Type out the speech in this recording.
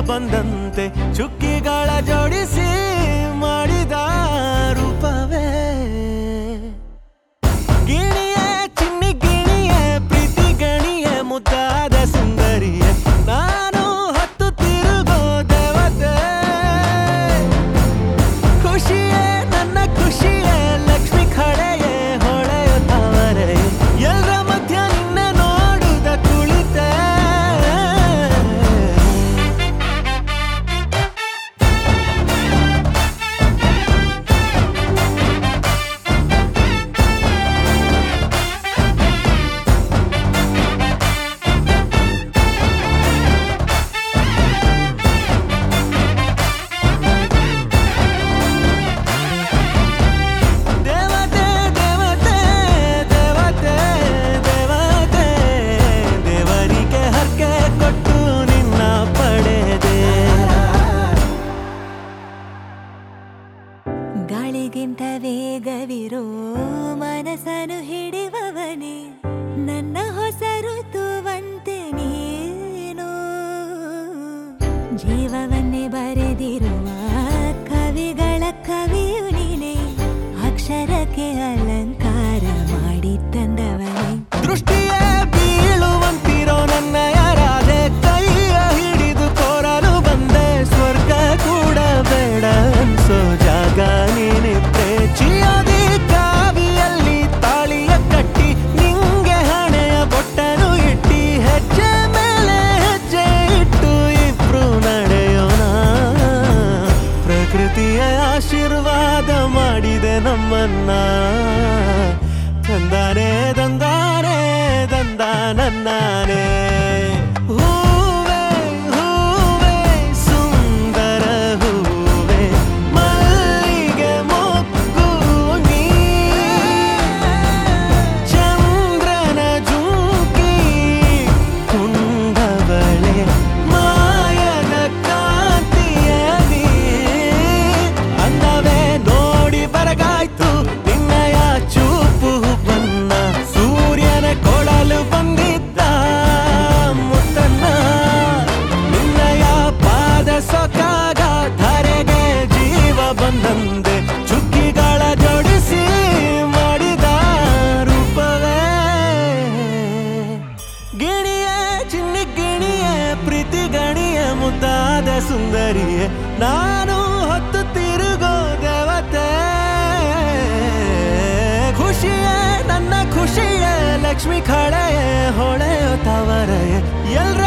ಬಂದಂತೆ ಚುಕ್ಕಿಗಳ ಜೋಡಿಸಿ ಮಾಡಿದ ರೂಪವೇ ಗಿಣಿಯೇ ಚಿನ್ನಿ ಗಿಣಿಯೇ ಪ್ರೀತಿ ಗಣಿಯೇ ಮುದ್ದಾದ ಸುಂದರಿಯೇ ನಾನು ಹತ್ತು ತಿರುಗೋ ದೇವತೆ ಖುಷಿಯೇ ನನ್ನ ಖುಷಿಯೇ ಲಕ್ಷ್ಮಿ ಖಡೆಯೇ ಹೊಳೆಯ ತಾವರೆ ಎಲ್ಲರ ಮಧ್ಯ ನಿನ್ನ ನೋಡುದ ಕುಳಿತೆ ದೇವತೆ ದೇವತೆ ದೇವತೆ ದೇವತೆ ದೇವರಿಗೆ ಹರಕೆ ಕೊಟ್ಟು ನಿನ್ನ ಪಡೆದೆ ಗಾಳಿಗಿಂತ ವೇಗವಿರೋ ಮನಸ್ಸನ್ನು ಹಿಡಿವವನೇ ನನ್ನ ಹೊಸ ಋತುವಂತೆ ನೀನು ಜೀವವನ್ನೇ ಬರೆದಿರುವ ಕವಿಗಳ ಕವಿಯು ನೀನೆ ಅಕ್ಷರಕ್ಕೆ ಅಲಂಕಾರ ಮಾಡಿ ತಂದವನೇ ದೃಷ್ಟಿಯೇ ಬೀಳುವಂತಿರೋ ನನ್ನ ಯಾರಾದೆ ಕೈಯ ಹಿಡಿದು ಕೋರಲು ಬಂದೆ ಸ್ವರ್ಗ ಕೂಡ ಬೇಡ ಅನ್ಸೋ ಜಾಗ ನೀನಿದ್ರೆ ಚಿಯೋದಿ ಕಾವಿಯಲ್ಲಿ ತಾಳಿಯ ಕಟ್ಟಿ ನಿಂಗೆ ಹಣೆಯ ಬೊಟ್ಟನು ಇಟ್ಟಿ ಹೆಜ್ಜೆ ಮೇಲೆ ಹೆಜ್ಜೆ ಇಟ್ಟು ಇಬ್ರು ನಡೆಯೋಣ ಪ್ರಕೃತಿಯ ಆಶೀರ್ವಾದ ಮಾಡಿದೆ ನಮ್ಮನ್ನ ತಂದಾನೆ ತಂದಾನೆ ತಂದ ನನ್ನಾನೆ ಹೂವೇ ಹೂವೇ ಸುಂದರ ಹೂವೇ ಮಲ್ಲಿಗೆ ಮೊಗ್ಗು ನೀ ಚಂದ್ರನ ಜುಂಕಿ ಕುಂದವಳೆ ಮಾಯದ ಕಾಂತಿಯಲಿ ಅಂದವೇ ನೋಡಿ ಬರಗಾಯ್ತು ನಿನ್ನಯ ಚೂಪು ಬನ್ನ ಸೂರ್ಯನ ಕೊಳಲು ಬಂದಿದ್ದ ಮುತ್ತನ್ನ ನಿನ್ನಯ ಪಾದ ಸೊಕಾಗ ಧರೆಗೆ ಜೀವ ಬಂದಂದೆ ಚುಕ್ಕಿಗಳ ಜೋಡಿಸಿ ಮಾಡಿದ ರೂಪವೇ ಗಿಣಿಯೇ ಚಿನ್ನಿ ಗಿಣಿಯೇ ಪ್ರೀತಿ ಗಣಿಯೇ ಮುದ್ದಾದ ಸುಂದರಿಯೇ ನಾನು ಹೊತ್ತು ತಿರುಗೋ ದೇವತೆ ಖುಷಿಯೇ ನನ್ನ ಖುಷಿಯೇ ಲಕ್ಷ್ಮಿ ಖಳೆಯೇ ಹೊಳೆಯೋ ತವರೇ ಎಲ್ರ